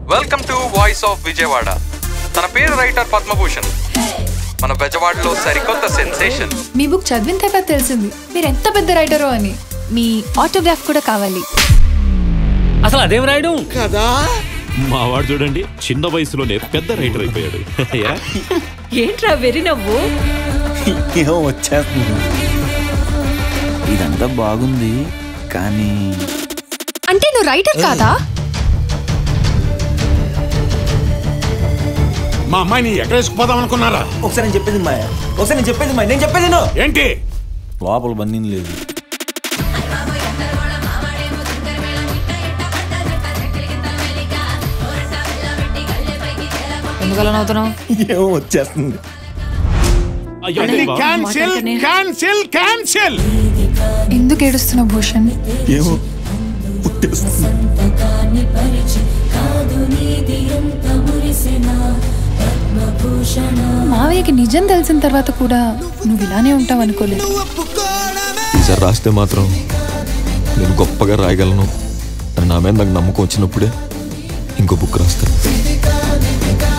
Welcome to voice of Vijayawada తన పేరు writer Padma Bhushan మన బెజవాడలో సరికొత్త సెన్సేషన్ మీ బుక్ చదివిన తర్వాత తెలిసింది మీరు ఎంత పెద్ద రైటరో అని మీ ఆటోగ్రాఫ్ కూడా కావాలి అసలు అదేం రాయడం మా వాడు చూడండి చిన్న వయసులోనే పెద్ద రైటర్ అయిపోయాడు యా? ఏంట్రా వెరి నవ్వు ఏమో వచ్చేస్తుంది ఇదంతా బాగుంది కానీ అంటే నువ్వు రైటర్ కాదా మా అమ్మాయిని ఎక్కడ వేసుకుపోదాం అనుకున్నారా ఒకసారి నేను చెప్పేది మా ఒకసారి నేను చెప్పేది మా నేను చెప్పేది విను. ఏంటి లోపల బందీని లేదు ఎందుకలా నవ్వుతున్నావు ఏమో వచ్చేస్తుంది అయ్యో, అన్ని బా- క్యాన్సిల్ క్యాన్సిల్ క్యాన్సిల్ ఎందుకు ఏడుస్తున్నావు భూషణ్ ఏమో పుట్టేస్తుంది మావయ్యకి నిజం తెలిసిన తర్వాత కూడా నువ్వు ఇలానే ఉంటావు అనుకోలేదు ఈసారి రాస్తే మాత్రం నేను గొప్పగా రాయగలను అని నా మీద నాకు నమ్మకం వచ్చినప్పుడే ఇంకో బుక్ రాస్తాను